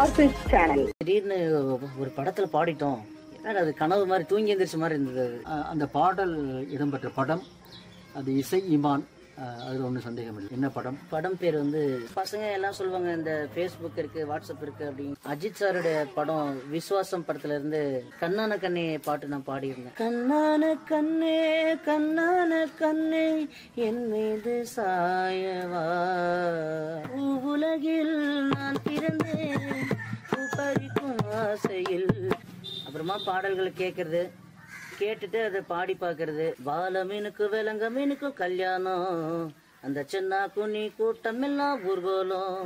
RPS channel திடீர்னு ஒரு படத்துல பாடிட்டோம் என்னடா அது கனவு மாதிரி தூங்கி எந்திரிச்ச மாதிரி இருந்தது அது. அஹ் அந்த பாடல் இடம்பெற்ற படம் அது இசை இமான் அஹ் அதுல ஒன்றும் சந்தேகம் இல்லை என்ன படம் படம் பேர் வந்து பசங்க எல்லாம் சொல்லுவாங்க இந்த ஃபேஸ்புக் இருக்கு வாட்ஸ்அப் இருக்கு அப்படின்னு அஜித் சாருடைய படம் விஸ்வாசம் படத்துல இருந்து கண்ணான கண்ணே பாட்டு நான் பாடியிருந்தேன் கண்ணான கண்ணே கண்ணான கண்ணே என் மீது சாயவா உலகில் நான் பிறந்தேன் பூ பறிக்கும் ஆசையில் அப்புறமா பாடல்கள் கேட்கறது கேட்டுட்டு அதை பாடி பார்க்கறது வாழ மீனுக்கு விலங்க மீனுக்கு கல்யாணம் அந்த சின்ன குனி கூட்டம் எல்லாம் ஊர்கோலம்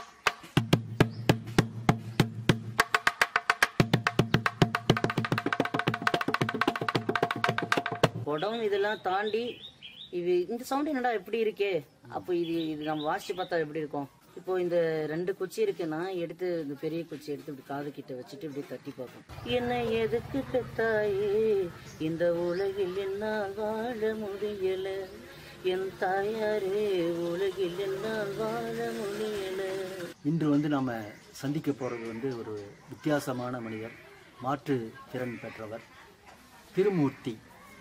குடம் இதெல்லாம் தாண்டி இது இந்த சவுண்ட் என்னடா எப்படி இருக்கே அப்போ இது இது நம்ம வாசிச்சு பார்த்தா எப்படி இருக்கும் இப்போ இந்த ரெண்டு குச்சி இருக்குன்னா எடுத்து இந்த பெரிய குச்சி எடுத்து இப்படி காது கிட்ட வச்சுட்டு இப்படி தட்டி பார்ப்போம் என்ன எதுக்கு பெத்தாயே இந்த உலகில் என்னால் வாழ முடியல என் தாயாரே உலகில் என்னால் வாழ முடியல இன்று வந்து நாம சந்திக்க போறது வந்து ஒரு வித்தியாசமான மனிதர் மாற்று திறன் பெற்றவர் திருமூர்த்தி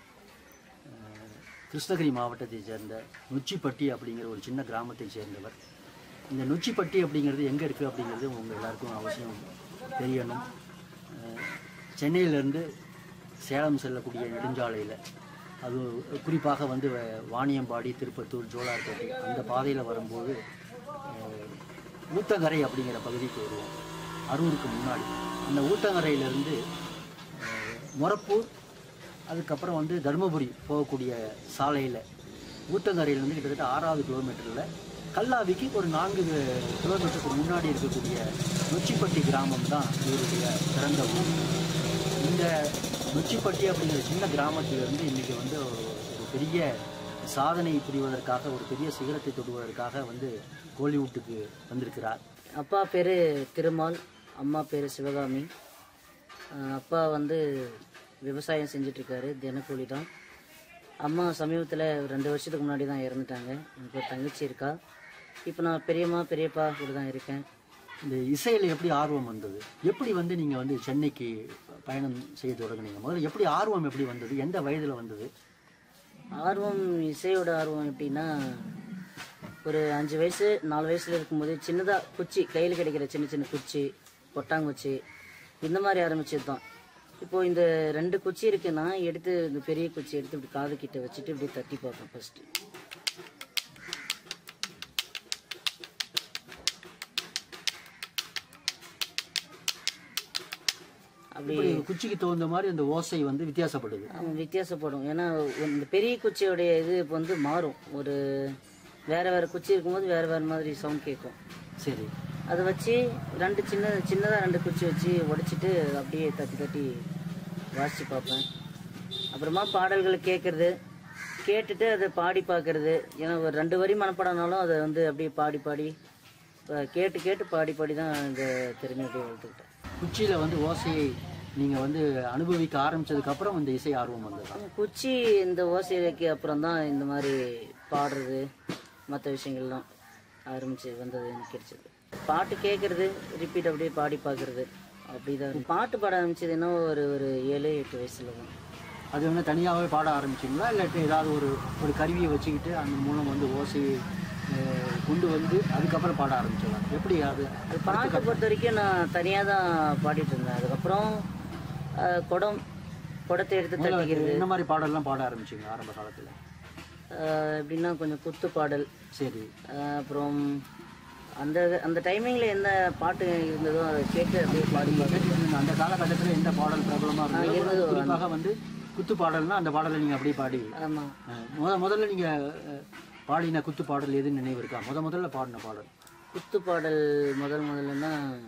அஹ் கிருஷ்ணகிரி மாவட்டத்தை சேர்ந்த நொச்சிப்பட்டி அப்படிங்கிற ஒரு சின்ன கிராமத்தை சேர்ந்தவர் இந்த நொச்சிப்பட்டி அப்படிங்கிறது எங்கே இருக்குது அப்படிங்கிறது உங்கள் எல்லாருக்கும் அவசியம் தெரியணும் அஹ் சென்னையிலேருந்து சேலம் செல்லக்கூடிய நெடுஞ்சாலையில் அது குறிப்பாக வந்து வ- வாணியம்பாடி திருப்பத்தூர் ஜோலார்பேட்டை அந்த பாதையில் வரும்போது அஹ், ஊத்தங்கரை அப்படிங்கிற பகுதிக்கு வருவோம் அரூருக்கு முன்னாடி அந்த ஊத்தங்கரையிலேருந்து மொரப்பூர் அதுக்கப்புறம் வந்து தருமபுரி போகக்கூடிய சாலையில் ஊத்தங்கரையிலேருந்து கிட்டத்தட்ட ஆறாவது கிலோமீட்டரில் கல்லாவிக்கு ஒரு நான்கு கிலோமீட்டருக்கு முன்னாடி இருக்கக்கூடிய நொச்சிப்பட்டி கிராமம் தான் இவருடைய பிறந்த ஊர் இந்த நொச்சிப்பட்டி அப்படிங்கிற சின்ன கிராமத்திலிருந்து இன்றைக்கி வந்து ஒரு ஒரு பெரிய சாதனை புரிவதற்காக ஒரு பெரிய சிகரத்தை தொடுவதற்காக வந்து கோலிவுட்டுக்கு வந்திருக்கிறார் அப்பா பேர் திருமால் அம்மா பேர் சிவகாமி அஹ் அப்பா வந்து விவசாயம் செஞ்சுட்டு இருக்காரு தினக்கூலி தான் அம்மா சமீபத்தில் ரெண்டு வருஷத்துக்கு முன்னாடி தான் இறந்துட்டாங்க எனக்கு ஒரு தங்கச்சி இருக்கா இப்போ நான் பெரியம்மா பெரியப்பா கூட தான் இருக்கேன் இந்த இசையில் எப்படி ஆர்வம் வந்தது எப்படி வந்து நீங்கள் வந்து சென்னைக்கு பயணம் செய்ய தொடங்குனீங்க முதல்ல எப்படி ஆர்வம் எப்படி வந்தது எந்த வயதில் வந்தது ஆர்வம் இசையோட ஆர்வம் எப்படின்னா ஒரு அஞ்சு வயசு நாலு வயசுல இருக்கும்போது சின்னதாக குச்சி கையில் கிடைக்கிற சின்ன சின்ன குச்சி கொட்டாங்குச்சி இந்த மாதிரி ஆரம்பிச்சது தான் இப்போ இந்த ரெண்டு குச்சி இருக்குன்னா எடுத்து இந்த பெரிய குச்சி எடுத்து இப்படி காது கிட்ட வச்சுட்டு இப்படி தட்டி பார்ப்பேன் ஃபர்ஸ்ட் அப்படி இப்படி குச்சிக்கு தகுந்த மாதிரி அந்த ஓசை வந்து வித்தியாசப்படுது ஆமாம் வித்தியாசப்படும் ஏன்னா இந்த பெரிய குச்சியோடைய இது இப்போ வந்து மாறும் ஒரு வேற வேற குச்சி இருக்கும்போது வேற வேற மாதிரி சவுண்ட் கேட்கும் சரி அதை வச்சு ரெண்டு சின்ன சின்னதாக ரெண்டு குச்சி வச்சு உடைச்சிட்டு அப்படியே தட்டி தட்டி வாசித்து பார்ப்பேன் அப்புறமா பாடல்கள் கேட்குறது கேட்டுட்டு அதை பாடி பார்க்கறது ஏன்னா ஒரு ரெண்டு வரி மனப்படனாலும் அதை வந்து அப்படியே பாடி பாடி அஹ் கேட்டு கேட்டு பாடி பாடி தான் இந்த திறமை அப்படியே வளர்த்துக்கிட்டேன் குச்சியில் வந்து ஓசையை நீங்கள் வந்து அனுபவிக்க ஆரம்பிச்சதுக்கு அப்புறம் இந்த இசை ஆர்வம் வந்ததா குச்சி இந்த ஓசைக்கு அப்புறம் தான் இந்த மாதிரி பாடுறது மற்ற விஷயங்கள்லாம் ஆரம்பிச்சு வந்தது எனக்கு கிடைச்சது பாட்டு கேட்கறது ரிப்பீட் அப்படியே பாடி பார்க்கறது அப்படிதான் பாட்டு பாட ஆரம்பிச்சது என்ன ஒரு ஒரு ஏழு எட்டு வயசுல தான் அது வந்து தனியாகவே பாட ஆரம்பிச்சிங்களா இல்லாட்டி ஏதாவது ஒரு ஒரு கருவியை வச்சுக்கிட்டு அந்த மூலம் வந்து ஓசையை அஹ், கொண்டு வந்து அதுக்கப்புறம் பாட ஆரம்பிச்சிடலாம் எப்படி அது அது பாட்டை பொறுத்த வரைக்கும் நான் தனியாக தான் பாடிட்டு இருந்தேன் அதுக்கப்புறம் அஹ், குடம் குடத்தை எடுத்து தட்டிக்கிறது என்ன மாதிரி பாடல்லாம் பாட ஆரம்பிச்சிங்க ஆரம்ப காலத்தில் அஹ், எப்படின்னா கொஞ்சம் குத்து பாடல் சரி அஹ், அப்புறம் அந்த அந்த டைமிங்கில் என்ன பாட்டு இருந்ததோ அதை கேட்டு அப்படியே பாடி பார்க்க கேட்டுட்டு அந்த காலகட்டத்தில் எந்த பாடல் பிரபலமாக இருந்தது இருந்தது குறிப்பாக வந்து குத்து பாடல்னா அந்த பாடலை நீங்கள் அப்படியே பாடி ஆமாம் அஹ், முத முதல்ல நீங்கள் பாடின குத்து பாடல் எதுன்னு நினைவு இருக்கா முத முதல்ல பாடின பாடல் குத்து பாடல் முதல் முதல்லன்னா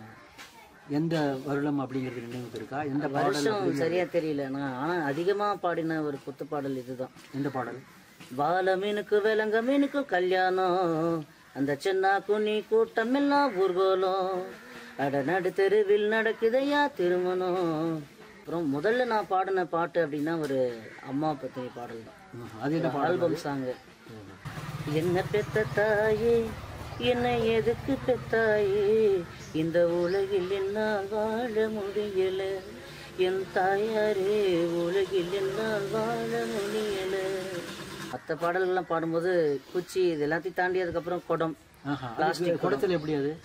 எந்த வருடம் அப்படிங்கிறது நினைவுக்கு இருக்கா எந்த பாடல் வருஷம் சரியா தெரியல நான் ஆனா அதிகமா பாடின ஒரு குத்து பாடல் இதுதான் எந்த பாடல் வாழ மீனுக்கு விலங்க மீனுக்கு கல்யாணம் அந்த சின்ன குனி கூட்டம் எல்லாம் ஊர்கோலம் அட நடு தெருவில் நடக்குதையா திருமணம் அப்புறம் முதல்ல நான் பாடின பாட்டு அப்படின்னா ஒரு அம்மா பத்தினி பாடல் தான் ம், அது என்ன பாடல் ஆல்பம் சாங்கு என்ன பெத்த தாயே என்னை எதுக்கு பெத்தாயே இந்த உலகில் என்னால் வாழ முடியல என் தாயாரே உலகில் என்னால் வாழ முடியல மற்ற பாடல்கள்லாம் பாடும்போது குச்சி இது எல்லாத்தையும் தாண்டி அதுக்கப்புறம் குடம் ஆஹா அதுக்கு குடத்துல எப்படி அது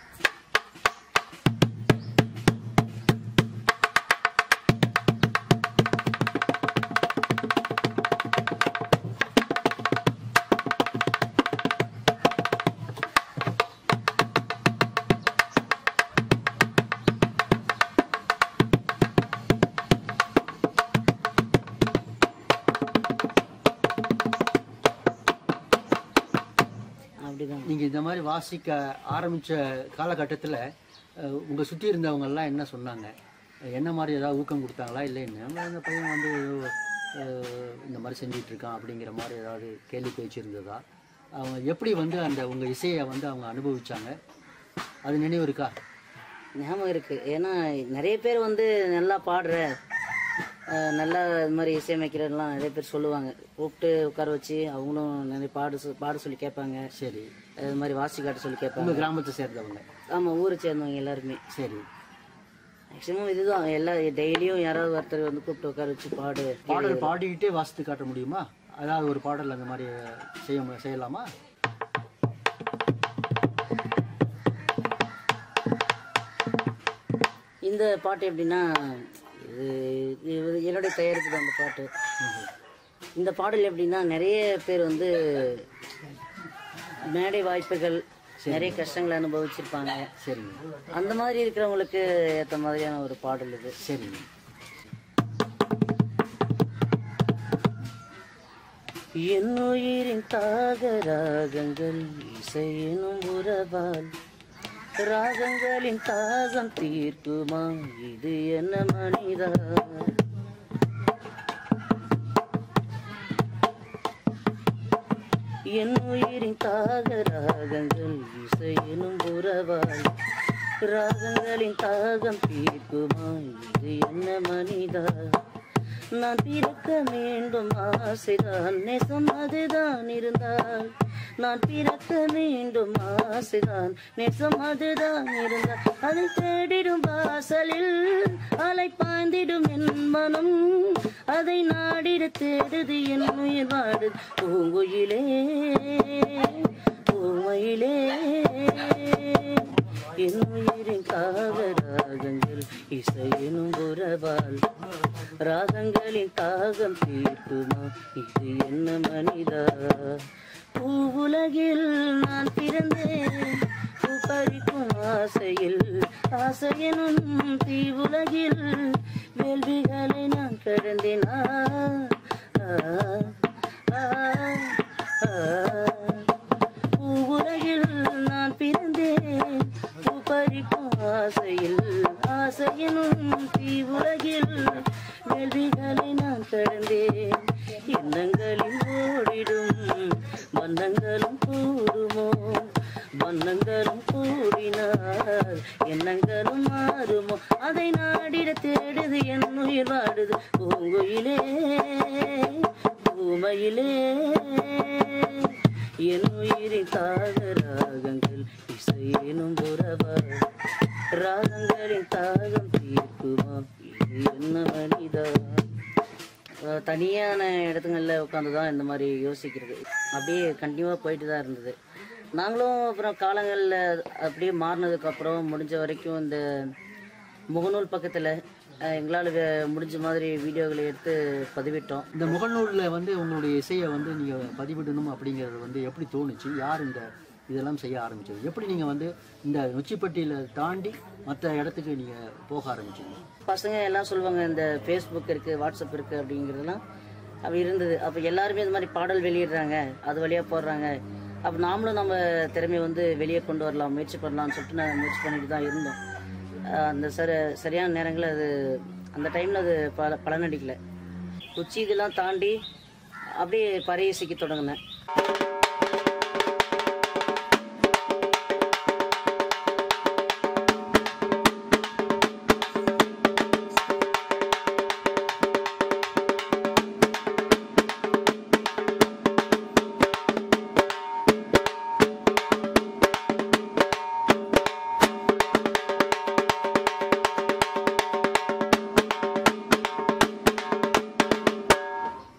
அப்படிதான் நீங்க இந்த மாதிரி வாசிக்க ஆரம்பிச்ச காலகட்டத்தில் உங்க சுற்றி இருந்தவங்க எல்லாம் என்ன சொன்னாங்க என்ன மாதிரி ஏதாவது ஊக்கம் கொடுத்தாங்களா இல்லை என்ன அந்த பையன் வந்து ஏதோ, அஹ், இந்த மாதிரி செஞ்சிட்டு இருக்கான் அப்படிங்கிற மாதிரி ஏதாவது கேள்வி பேச்சு இருந்ததா அவங்க எப்படி வந்து அந்த உங்க இசையை வந்து அவங்க அனுபவிச்சாங்க அது நினைவு இருக்கா ஞாபகம் இருக்கு ஏன்னா நிறைய பேர் வந்து நல்லா பாடுற அஹ், நல்லா இது மாதிரி இசையமைக்கிறதெல்லாம் நிறைய பேர் சொல்லுவாங்க கூப்பிட்டு உட்கார வச்சு அவங்களும் நிறைய பாடு சொ- பாட சொல்லி கேட்பாங்க சரி இது மாதிரி வாசி காட்ட சொல்லி கேட்பாங்க உங்க கிராமத்தை சேர்ந்தவங்க ஆமாம் ஊரை சேர்ந்தவங்க எல்லாருமே சரி மேக்ஸிமம் இதுதான் எல்லா டெய்லியும் யாராவது ஒருத்தர் வந்து கூப்பிட்டு உட்கார வச்சு பாடு பாடல் பாடிக்கிட்டே வாசித்து காட்ட முடியுமா அதாவது ஒரு பாடல் அந்த மாதிரி செய்ய மு- செய்யலாமா இந்த பாட்டு எப்படின்னா இது இது என்னுடைய தயாரிப்பு தான் அந்த பாட்டு இந்த பாடல் எப்படின்னா நிறைய பேர் வந்து மேடை வாய்ப்புகள் நிறைய கஷ்டங்களை அனுபவிச்சிருப்பாங்க சரிங்க அந்த மாதிரி இருக்கிறவங்களுக்கு ஏற்ற மாதிரியான ஒரு பாடல் இது சரிங்க என் உயிரின் தாக ராகங்கள் இசையெனும் உறவால் ராகங்களின் தாகம் தீர்க்குமா இது என்ன மனிதா என் உயிரின் தாக ராகங்கள் இசையெனும் உறவால் ராகங்களின் தாகம் தீர்க்குமா இது என்ன மனிதா நான் பிறக்க வேண்டும் ஆசைதான் நெசம் அதுதான் இருந்தால் நான் பிறக்க வேண்டும் ஆசைதான் நெசம் அதுதான் இருந்தால் அதை தேடிடும் வாசலில் அலை பாய்ந்திடும் என் மனம் அதை நாடிட தேடுது என் உயிர் வாடு பூங்குயிலே பூமையிலே என் உயிரின் காதராகங்கள் இசையெனும் உறவால் ராகங்களின் தாகம் தீர்க்குமா இது என்ன மனிதா பூவுலகில் நான் பிறந்தேன் பூ பறிக்கும் ஆசையில் ஆசையெனும் தீவுலகில் வேள்விகளை நான் கடந்தேன் ஆ, ஆ, ஆ, ஆ. பூவுலகில் நான் பிறந்தேன் பூ பறிக்கும் ஆசையில் ஆசையனும் தீவுலகில் வேள்விகளை நான் கடந்தேன் எண்ணங்களில் ஓடிடும் வண்ணங்களும் கூடுமோ வண்ணங்களும் கூடினால் எண்ணங்களும் மாறுமோ அதை நாடிட தேடுது என் உயிர் வாடுது பூங்குயிலே பூமையிலே என் உயிரின் தாக ராகங்கள் இசையேனும் உறவா ராகங்களின் தாகம் தீர்க்குமா இது என்ன மனிதா அஹ் தனியான இடத்துங்களில் உட்காந்து தான் இந்த மாதிரி யோசிக்கிறது அப்படியே கண்டினியூவாக போயிட்டு தான் இருந்தது நாங்களும் அப்புறம் காலங்களில் அப்படியே மாறினதுக்கப்புறம் முடிஞ்ச வரைக்கும் இந்த முகநூல் பக்கத்தில் எங்களால் முடிஞ்ச மாதிரி வீடியோகளை எடுத்து பதிவிட்டோம் இந்த முகநூலில் வந்து உங்களுடைய இசையை வந்து நீங்கள் பதிவிடணும் அப்படிங்கிறது வந்து எப்படி தோணுச்சு யார் இந்த இதெல்லாம் செய்ய ஆரம்பிச்சது எப்படி நீங்கள் வந்து இந்த நொச்சிப்பட்டியில் தாண்டி மற்ற இடத்துக்கு நீங்கள் போக ஆரம்பிச்சீங்க பசங்க எல்லாம் சொல்லுவாங்க இந்த ஃபேஸ்புக் இருக்குது வாட்ஸ்அப் இருக்குது அப்படிங்கிறதெல்லாம் அப்படி இருந்தது அப்போ எல்லாருமே இந்த மாதிரி பாடல் வெளியிடுறாங்க அது வழியாக போடுறாங்க அப்போ நாமளும் நம்ம திறமையை வந்து வெளியே கொண்டு வரலாம் முயற்சி பண்ணலாம்னு சொல்லிட்டு நான் முயற்சி பண்ணிட்டு தான் இருந்தோம் அஹ் அந்த சர சரியான நேரங்களில் அது அந்த டைமில் அது பல பலனடிக்கல உச்சி இதெல்லாம் தாண்டி அப்படியே பறையசிக்க தொடங்கினேன்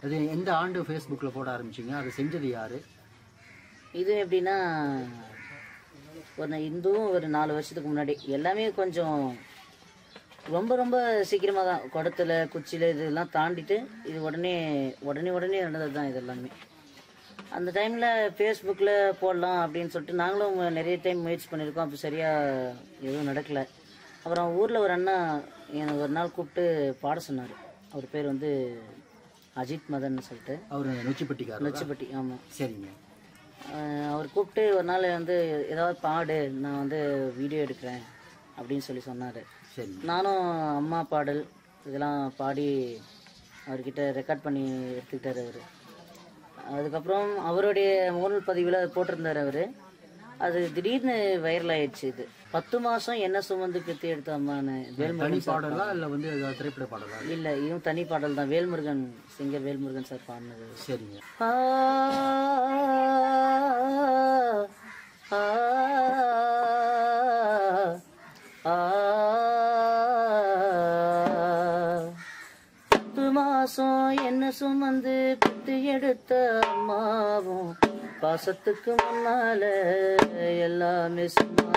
அது எந்த ஆண்டு ஃபேஸ்புக்கில் போட ஆரம்பிச்சீங்க அது செஞ்சது யாரு இது எப்படின்னா ஒரு நான் இந்துவும் ஒரு நாலு வருஷத்துக்கு முன்னாடி எல்லாமே கொஞ்சம் ரொம்ப ரொம்ப சீக்கிரமாக தான் குடத்துல குச்சியில் இதெல்லாம் தாண்டிட்டு இது உடனே உடனே உடனே நடந்தது தான் இது எல்லாமே அந்த டைமில் ஃபேஸ்புக்கில் போடலாம் அப்படின்னு சொல்லிட்டு நாங்களும் நிறைய டைம் முயற்சி பண்ணியிருக்கோம் அப்போ சரியாக எதுவும் நடக்கலை அப்புறம் ஊரில் ஒரு அண்ணா எனக்கு ஒரு நாள் கூப்பிட்டு பாட சொன்னார் அவர் பேர் வந்து அஜித் மதன் சொல்லிட்டு அவர் நொச்சிப்பட்டிக்காரர் நொச்சிப்பட்டி ஆமாம் சரிங்க ஆஹ் அவர் கூப்பிட்டு ஒரு நாள் வந்து ஏதாவது பாடு நான் வந்து வீடியோ எடுக்கிறேன் அப்படின்னு சொல்லி சொன்னார் சரிங்க நானும் அம்மா பாடல் இதெல்லாம் பாடி அவர்கிட்ட ரெக்கார்ட் பண்ணி எடுத்துக்கிட்டார் அவர் அதுக்கப்புறம் அவருடைய முகநூல் பதிவில் அது போட்டிருந்தார் அவர் அது திடீர்னு வைரல் ஆயிடுச்சு இது பத்து மாதம் என்ன சுமந்து பெற்று எடுத்த அம்மான்னு தனி வேல்முருகன் சார் பாடலா இல்லை வந்து ஏதாவது திரைப்பட பாடலா இல்லை இதுவும் தனி பாடல் தான் வேல்முருகன் சிங்கர் வேல்முருகன் சார் பாடினது சரிங்க ஆ ஆ ஆ பத்து மாசம் என்ன சுமந்து பெத்து எடுத்த அம்மாவும் பாசத்துக்கு முன்னால எல்லாமே சும்மா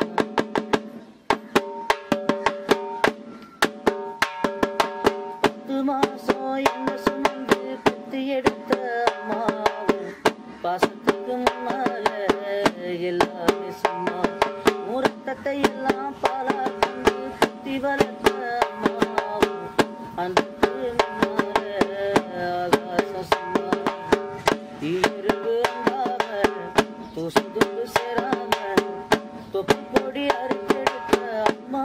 பத்து மாசம் என்ன சுமந்து பெத்து எடுத்த அம்மாவும் பாசத்துக்கு முன்னால எல்லாமே சும்மா மூரத்தத்தை எல்லாம் பாலா கொண்டு குத்தி வளர்த்த அம்மாவும் அந்த முன்னால ஆகாசம் சும்மா ஈருவு அண்டாம தூசு துண்டு சேராம தொப்பு கொடி அறுத்தெடுத்த அம்மா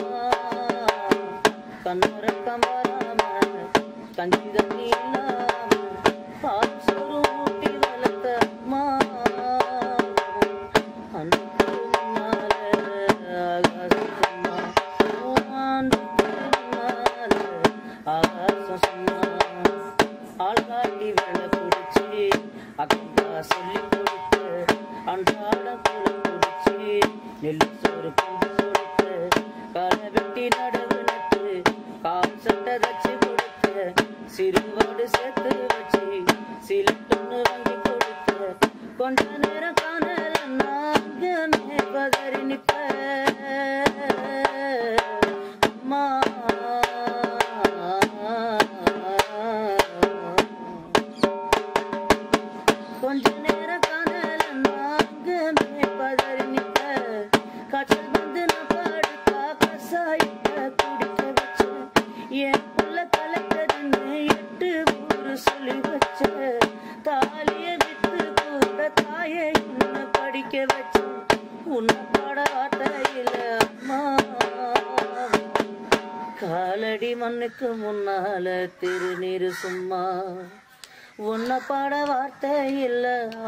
கண்ணுறக்கம் வராம கஞ்சி தண்ணி இல்லாம பால் சோறு ஊட்டி வளர்த்த அம்மா அன்னைக்கு முன்னால ஆகாசம் சும்மா அன்னைக்கு முன்னால ஆகாசம் சும்மா ஆள்காட்டி வேலை பிடிச்சி அக்கா சொல்லி கொடுத்து அன்றாட குளம் பிடிச்சி நெல் சோறு கொண்டு கொடுத்து களை வெட்டி நடவு நட்டு கால் சட்டை தச்சு கொடுத்து சிறுவாடு சேர்த்து வச்சு சிலிட்டொன்னு வாங்கி கொடுத்து கொஞ்ச நேரம் காணலன்னா அங்கனே பதறி நிப்ப அம்மா கொஞ்ச நேரம் காணலன்னா அங்கமே பதறி நிக்க காய்ச்சல் வந்து நான் படுத்தா கசாயத்தை குடிக்க வச்சேன் என் புள்ள கலக்குதுன்னு எட்டு ஊரு சொல்லி வச்ச தாலிய வித்து கூட தாயை உன்னை படிக்க வச்சேன் உன்னை பாட வார்த்தையில அம்மா காலடி மண்ணுக்கு முன்னால திருநீரு சும்மா உன்னை பாட வார்த்தை இல்ல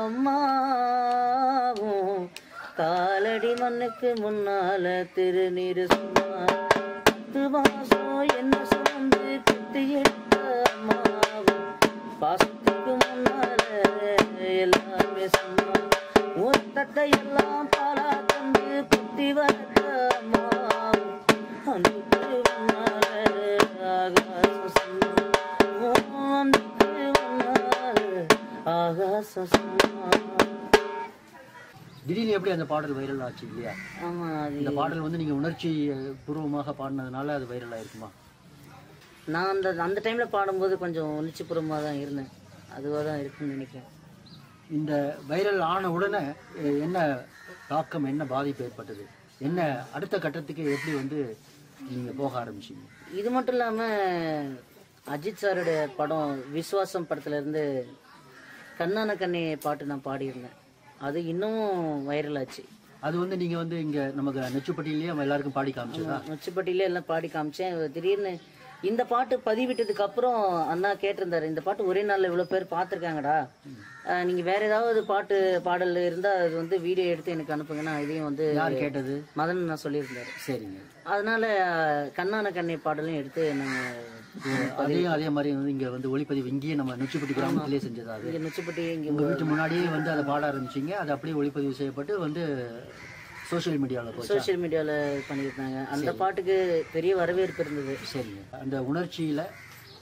அம்மாவும் காலடி மண்ணுக்கு முன்னால திருநீரு சும்மா பத்து மாசம் என்ன சுமந்து குத்தி எடுத்த அம்மாவும் பாசத்துக்கு முன்னால எல்லாமே சும்மா ஊத்தத்தை எல்லாம் பாலா தந்து குத்தி வளர்த்த அம்மாவும் அன்னைக்கு முன்னால ஆகாசம் சும்மா அன்னைக்கு முன்னால ஆகாசம் சும்மா திடீர்னு எப்படி அந்த பாடல் வைரல் ஆச்சு இல்லையா ஆமா அது இந்த பாடல் வந்து நீங்க உணர்ச்சி அஹ், பூர்வமாக பாடினதுனால அது வைரல் ஆயிருக்குமா நான் அந்த அந்த டைம்ல பாடும்போது கொஞ்சம் உணர்ச்சிபூர்வமாக தான் இருந்தேன் அதுவாக தான் இருக்குன்னு நினைக்கிறேன் இந்த வைரல் ஆன உடனே அஹ், என்ன தாக்கம் என்ன பாதிப்பு ஏற்பட்டது என்ன அடுத்த கட்டத்துக்கு எப்படி வந்து நீங்க போக ஆரம்பிச்சீங்க இது மட்டும் இல்லாம அஜித் சாருடைய படம் விஸ்வாசம் படத்துல இருந்து கண்ணான கண்ணே பாட்டு நான் பாடியிருந்தேன் அது இன்னமும் வைரல் ஆச்சு அது வந்து நீங்க வந்து இங்க நமக்கு நெச்சுப்பட்டியிலேயே எல்லாருக்கும் பாடி காமிச்சதா நொச்சிப்பட்டியில எல்லாம் பாடி காமிச்சேன் திடீர்னு இந்த பாட்டு பதிவிட்டதுக்கு அப்புறம் அண்ணா கேட்டிருந்தாரு இந்த பாட்டு ஒரே நாள்ல இவ்வளவு பேர் பார்த்துருக்காங்கடா நீங்க வேற ஏதாவது பாட்டு பாடல் இருந்தா அது வந்து வீடியோ எடுத்து எனக்கு அனுப்புங்க நான் இதையும் வந்து யார் கேட்டது மதன் நான் சொல்லியிருந்தாரு சரிங்க அதனால கண்ணான கண்ணை பாடலையும் எடுத்து நாங்க அதையும் அதே மாதிரி வந்து இங்க வந்து ஒளிப்பதிவு இங்கேயே நம்ம நெச்சுப்பட்டி கிராமத்திலேயே செஞ்சதா அது இங்க நொச்சிப்பட்டி இங்க உங்க வீட்டு முன்னாடியே வந்து அதை பாட ஆரம்பிச்சீங்க அது அப்படியே ஒளிப்பதிவு செய்யப்பட்டு வந்து சோஷியல் மீடியாவில் போச்சு சோஷியல் மீடியாவில் பண்ணியிருந்தாங்க அந்த பாட்டுக்கு பெரிய வரவேற்பு இருந்தது சரிங்க அந்த உணர்ச்சியில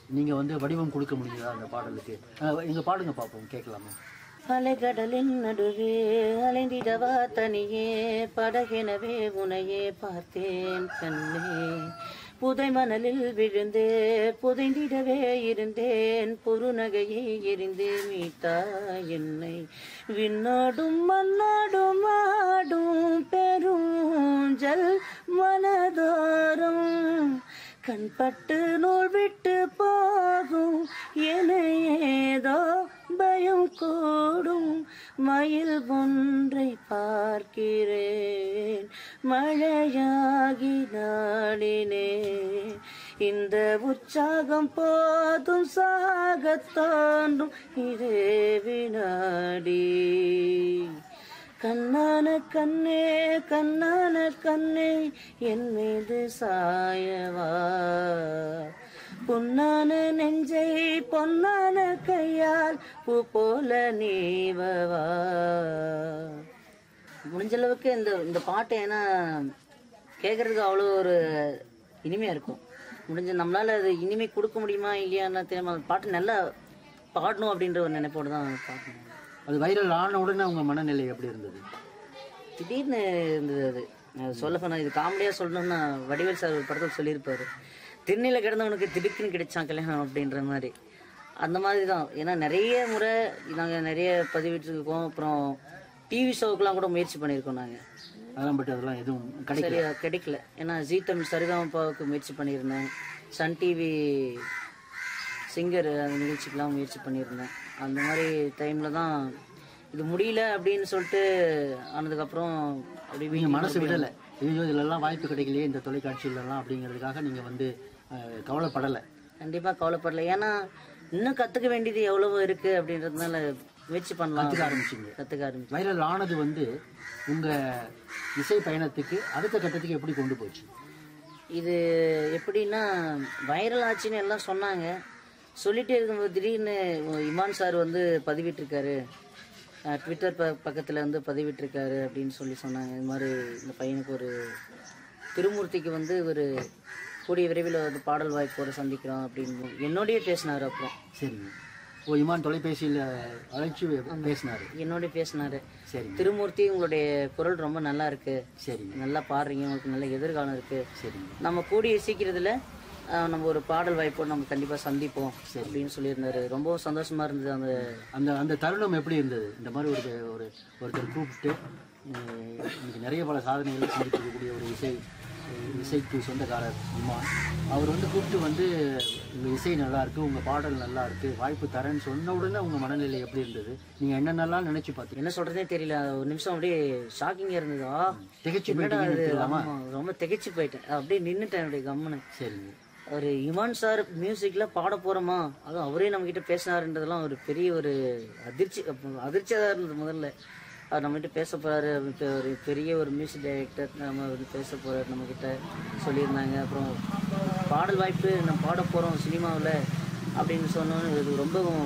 நீங்கள் வந்து வடிவம் கொடுக்க முடியுதா அந்த பாடலுக்கு அஹ், எங்க பாடுங்க பார்ப்போம் கேட்கலாமா அலைகடலின் நடுவே அலைந்திடவா தனியே படகெனவே உனையே பார்த்தேன் கண்ணே புதை மணலில் விழுந்தே புதைந்திடவே இருந்தேன் பொருநகையை எரிந்து மீட்டா என்னை விண்ணோடும் மண்ணோடும் ஆடும் பெருஞ்சல் மனதோறும் கண்பட்டு நூல் விட்டு போகும் என ஏதோ பயம் கூடும் மயில் ஒன்றை பார்க்கிறேன் மழையாகி நாடினே இந்த உற்சாகம் போதும் சாகத் தோன்றும் இதே வினாடி கண்ணான கண்ணே கண்ணான கண்ணே என் மீது சாயவா பொன்னான நெஞ்சை பொன்னான கையால் பூ போல நீவவா முடிஞ்ச அளவுக்கு இந்த இந்த பாட்டு ஏன்னா கேட்கறதுக்கு அவ்வளோ ஒரு இனிமையா இருக்கும் முடிஞ்ச நம்மளால அது இனிமை கொடுக்க முடியுமா இல்லையான்னு தெரியாம அந்த பாட்டு நல்லா பாடணும் அப்படின்ற ஒரு நினைப்போடு தான் பார்க்கணும் அது வைரல் ஆன உடனே உங்க மனநிலை எப்படி இருந்தது திடீர்னு இருந்தது அது நான் சொல்ல போனா இது காமெடியா சொல்லணும்னா வடிவேல் சார் ஒரு படத்தில் சொல்லியிருப்பாரு திருநீல கிடந்தவனுக்கு திடுக்குன்னு கிடைச்சான் கல்யாணம் அப்படின்ற மாதிரி அந்த மாதிரி தான் ஏன்னா நிறைய முறை நாங்கள் நிறைய பதிவிட்டிருக்கோம் அப்புறம் டிவி ஷோவுக்குலாம் கூட முயற்சி பண்ணியிருக்கோம் நாங்கள் அதெல்லாம் பட் அதெல்லாம் எதுவும் கிடைக்கல சரியா கிடைக்கல ஏன்னா ஜீ தமிழ் சரிகமப்பாவுக்கு முயற்சி பண்ணியிருந்தேன் சன் டிவி சிங்கர் அந்த நிகழ்ச்சிக்கெலாம் முயற்சி பண்ணியிருந்தேன் அந்த மாதிரி டைமில் தான் இது முடியல அப்படின்னு சொல்லிட்டு ஆனதுக்கப்புறம் அப்படி நீங்க மனசு விடலை ஐயோ இதுலலாம் வாய்ப்பு கிடைக்கலையே இந்த தொலைக்காட்சியிலலாம் அப்படிங்கிறதுக்காக நீங்க வந்து அஹ், கவலைப்படலை கண்டிப்பாக கவலைப்படல ஏன்னா இன்னும் கற்றுக்க வேண்டியது எவ்வளவோ இருக்குது அப்படின்றதுனால முயற்சி பண்ணலாம் கற்றுக்க ஆரம்பிச்சிங்க கற்றுக்க ஆரம்பிச்சு வைரல் ஆனது வந்து உங்க இசை பயணத்துக்கு அடுத்த கட்டத்துக்கு எப்படி கொண்டு போச்சு இது எப்படின்னா வைரல் ஆச்சுன்னு எல்லாம் சொன்னாங்க சொல்லிட்டே இருக்கும்போது திடீர்னு இமான் சார் வந்து பதிவிட்டிருக்காரு அஹ் ட்விட்டர் ப பக்கத்தில் வந்து பதிவிட்டிருக்காரு அப்படின்னு சொல்லி சொன்னாங்க இது மாதிரி இந்த பையனுக்கு ஒரு திருமூர்த்திக்கு வந்து ஒரு கூடிய விரைவில் வந்து பாடல் வாய்ப்போட சந்திக்கிறோம் அப்படின்னு என்னோடய பேசினார் அப்புறம் சரிங்க ஓ இமான் தொலைபேசியில் அழைச்சி பேசினாரு என்னோடய பேசினார் சரிங்க திருமூர்த்தி உங்களுடைய குரல் ரொம்ப நல்லா இருக்கு சரிங்க நல்லா பாடுறீங்க உங்களுக்கு நல்ல எதிர்காலம் இருக்கு சரிங்க நம்ம கூடிய சீக்கிரத்தில் அஹ், நம்ம ஒரு பாடல் வாய்ப்போடு நம்ம கண்டிப்பாக சந்திப்போம் அப்படின்னு சொல்லியிருந்தாரு ரொம்பவும் சந்தோஷமா இருந்தது அந்த அந்த அந்த தருணம் எப்படி இருந்தது இந்த மாதிரி ஒரு ஒரு ஒருத்தர் கூப்பிட்டு அஹ், இன்னைக்கு நிறைய பல சாதனைகளை செஞ்சுருக்கக்கூடிய ஒரு இசை இசைக்கு சொந்தக்காரர் இமான் அவர் வந்து கூப்பிட்டு வந்து உங்கள் இசை நல்லா இருக்கு உங்கள் பாடல் நல்லா இருக்கு வாய்ப்பு தரேன்னு சொன்ன உடனே உங்கள் மனநிலை எப்படி இருந்தது நீங்கள் என்னென்னலாம் நினச்சி பார்த்தீங்க என்ன சொல்றதே தெரியல ஒரு நிமிஷம் அப்படியே ஷாக்கிங்காக இருந்ததா திகைச்சு என்னடா போயிட்டீங்கன்னு இது எடுத்துக்கலாமா? ஆமா, ரொம்ப திகைச்சு போயிட்டேன் அப்படியே நின்றுட்டேன் என்னுடைய கம்முன்னு சரிங்க ஒரு இமான் சார் மியூசிக்ல பாட போறோமா அதுவும் அவரே நம்ம கிட்ட பேசினாருன்றதெல்லாம் ஒரு பெரிய ஒரு அதிர்ச்சி அப்ப அதிர்ச்சியா தான் இருந்தது முதல்ல அவர் நம்ம கிட்ட பேச போறாரு இப்ப ஒரு பெரிய ஒரு மியூசிக் டைரக்டர் நம்ம வந்து பேச போறாரு நம்ம கிட்ட சொல்லியிருந்தாங்க அப்புறம் பாடல் வாய்ப்பு நம்ம பாட போறோம் சினிமாவில் அப்படின்னு சொன்னோன்னு இது ரொம்பவும்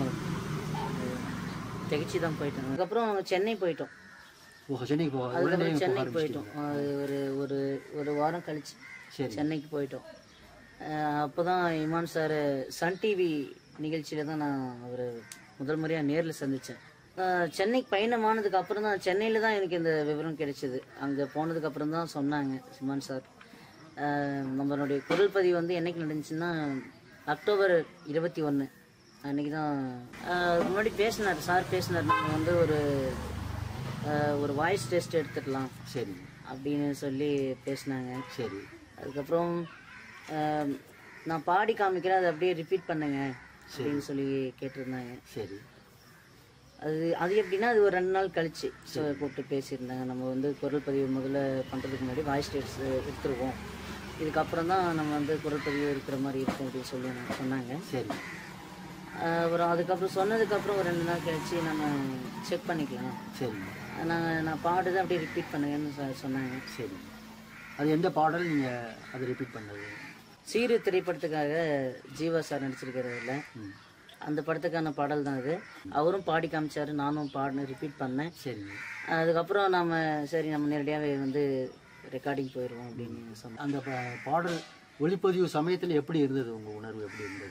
திகச்சு தான் போயிட்டோம் அதுக்கப்புறம் சென்னை போயிட்டோம் ஓ சென்னைக்கு போ உடனே அதுக்கப்புறம் போக சென்னைக்கு ஆரம்பிச்சிட்டீங்க போயிட்டோம் அது ஒரு ஒரு ஒரு வாரம் கழிச்சு சரி சென்னைக்கு போயிட்டோம் அப்போ தான் இமான் சார் சன் டிவி நிகழ்ச்சியில் தான் நான் அவர் முதல் முறையாக நேரில் சந்தித்தேன் சென்னைக்கு பயணமானதுக்கு அப்புறம் தான் சென்னையில் தான் எனக்கு இந்த விவரம் கிடைச்சிது அங்கே போனதுக்கு அப்புறம் தான் சொன்னாங்க இமான் சார் அஹ், நம்மளுடைய குரல் பதிவு வந்து என்னைக்கு நடந்துச்சுன்னா அக்டோபர் இருபத்தி ஒன்று அன்னைக்கு தான் அஹ், அதுக்கு முன்னாடி பேசினார் சார் பேசினார் நம்ம வந்து ஒரு அஹ், ஒரு வாய்ஸ் டெஸ்ட் எடுத்துடலாம் சரிங்க அப்படின்னு சொல்லி பேசினாங்க சரி அதுக்கப்புறம் ஆம், நான் பாடி காமிக்கிறேன் அதை அப்படியே ரிப்பீட் பண்ணுங்க அப்படின்னு சொல்லி கேட்டிருந்தாங்க சரி அது அது எப்படின்னா அது ஒரு ரெண்டு நாள் கழிச்சு ஸோ கூப்பிட்டு பேசியிருந்தாங்க நம்ம வந்து குரல் பதிவு முதல்ல பண்ணுறதுக்கு முன்னாடி வாய்ஸ் டெஸ்ட் எடுத்துருவோம் இதுக்கப்புறம் தான் நம்ம வந்து குரல் பதிவு இருக்கிற மாதிரி இருக்கும் அப்படின்னு சொல்லி எனக்கு சொன்னாங்க சரி ஆஹ் அப்புறம் அதுக்கப்புறம் சொன்னதுக்கப்புறம் ஒரு ரெண்டு நாள் கழிச்சு நம்ம செக் பண்ணிக்கலாம் சரிங்க நான் நான் பாடுதை அப்படியே ரிப்பீட் பண்ணுங்கன்னு சொ- சொன்னாங்க சரி அது எந்த பாடல் நீங்கள் அதை ரிப்பீட் பண்ணது சீரு திரைப்படத்துக்காக ஜீவா சார் நடிச்சிருக்காரு அதில் ம் அந்த படத்துக்கான பாடல் தான் அது அவரும் பாடி காமிச்சாரு நானும் பாடினேன் ரிப்பீட் பண்ணேன் சரிங்க அதுக்கப்புறம் நம்ம சரி நம்ம நேரடியாகவே வந்து ரெக்கார்டிங் போயிடுவோம் அப்படின்னு சொன்னோம் அந்த பா- பாடல் ஒளிப்பதிவு சமயத்தில் எப்படி இருந்தது உங்கள் உணர்வு எப்படி இருந்தது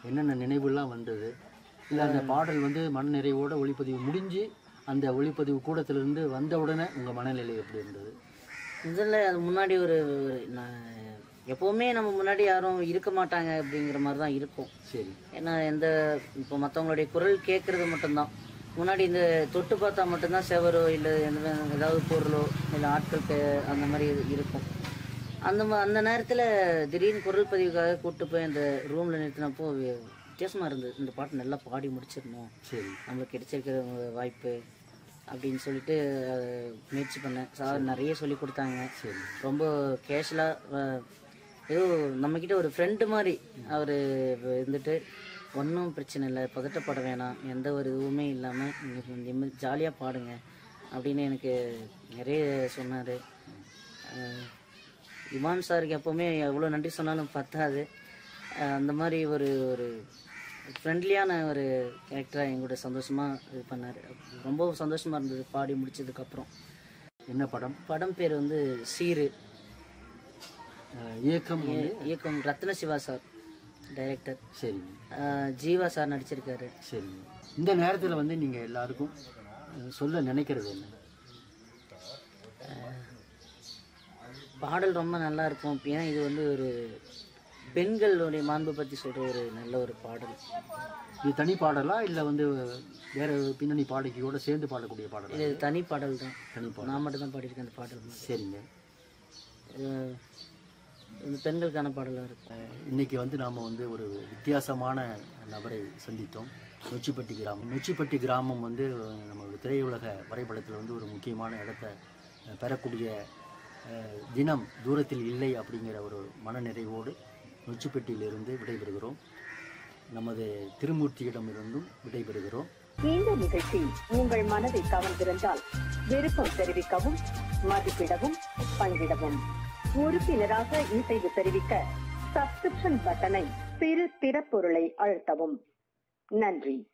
என்னென்ன நினைவுலாம் வந்தது இல்லை அந்த பாடல் வந்து மனநிறைவோட ஒளிப்பதிவு முடிஞ்சு அந்த ஒளிப்பதிவு கூடத்திலிருந்து வந்த உடனே உங்கள் மனநிலை எப்படி இருந்தது இதில் அது முன்னாடி ஒரு ஒரு நான் எப்போவுமே நம்ம முன்னாடி யாரும் இருக்க மாட்டாங்க அப்படிங்கிற மாதிரி தான் இருக்கும் சரி ஏன்னா எந்த இப்போ மற்றவங்களுடைய குரல் கேட்குறது மட்டும்தான் முன்னாடி இந்த தொட்டு பார்த்தா மட்டும்தான் செவரோ இல்லை எந்த ஏதாவது பொருளோ இல்லை ஆட்கள் பே- அந்த மாதிரி இது இருக்கும் அந்த மா அந்த நேரத்தில் திடீர்னு குரல் பதிவுக்காக கூப்பிட்டு போய் அந்த ரூமில் நிறுத்தினப்போ வி- வித்தியாசமா இருந்தது இந்த பாட்டு நல்லா பாடி முடிச்சிடணும் சரி நம்மளுக்கு கிடைச்சிருக்கிற வாய்ப்பு அப்படின்னு சொல்லிட்டு அஹ், முயற்சி பண்ணேன் சார் நிறைய சொல்லி கொடுத்தாங்க சரி ரொம்ப கேஷுவலாக ஏதோ நம்மக்கிட்ட ஒரு ஃப்ரெண்டு மாதிரி அவர் இருந்துட்டு ஒன்றும் பிரச்சனை இல்லை பதட்டப்பட வேணாம் எந்த ஒரு இதுவுமே இல்லாமல் நீங்கள் நிம்மதி ஜாலியாக பாடுங்க அப்படின்னு எனக்கு நிறைய சொன்னார் இமான் சாருக்கு எப்போவுமே எவ்வளோ நன்றி சொன்னாலும் பத்தாது அஹ் அந்த மாதிரி ஒரு ஒரு ஃப்ரெண்ட்லியான ஒரு கேரக்டராக எங்கூட சந்தோஷமாக இது பண்ணார் ரொம்ப சந்தோஷமாக இருந்தது பாடி முடிச்சதுக்கப்புறம் என்ன படம் படம் பேர் வந்து சீரு அஹ், இயக்கம் வந்து இயக்கம் ரத்ன சிவா சார் டைரக்டர் சரிங்க ஜீவா சார் நடிச்சிருக்காரு சரிங்க இந்த நேரத்தில் வந்து நீங்கள் எல்லாருக்கும் அஹ், சொல்ல நினைக்கிறது என்ன பாடல் ரொம்ப நல்லா இருக்கும் ஏன்னா இது வந்து ஒரு பெண்களுடைய மாண்பு பற்றி சொல்கிற ஒரு நல்ல ஒரு பாடல் இது தனி பாடலா இல்லை வந்து வேற பின்னணி பாடகியோட சேர்ந்து பாடக்கூடிய பாடலா இது தனி பாடல் தான் தனி பாடல் நான் மட்டும் தான் பாடியிருக்கேன் அந்த பாடல் மட்டும். சரிங்க இது இது பெண்களுக்கான பாடலாக இருக்கும் அஹ், இன்னைக்கு வந்து நாம் வந்து ஒரு வித்தியாசமான நபரை சந்தித்தோம் நொச்சிப்பட்டி கிராமம் நொச்சிப்பட்டி கிராமம் வந்து அஹ், நம்ம திரையுலக வரைபடத்தில் வந்து ஒரு முக்கியமான இடத்தை அஹ், பெறக்கூடிய அஹ், தினம் தூரத்தில் இல்லை அப்படிங்கிற ஒரு மனநிறைவோடு நொச்சிப்பட்டியிலிருந்து விடைபெறுகிறோம் நமது திருமூர்த்தியிடமிருந்தும் விடைபெறுகிறோம் இந்த நிகழ்ச்சி உங்கள் மனதை கவர்ந்திருந்தால் விருப்பம் தெரிவிக்கவும் மதிப்பிடவும் பங்கிடவும் உறுப்பினராக இசைவு தெரிவிக்க சப்ஸ்கிரிப்ஷன் பட்டனை சிறு திறப்பொருளை அழுத்தவும் நன்றி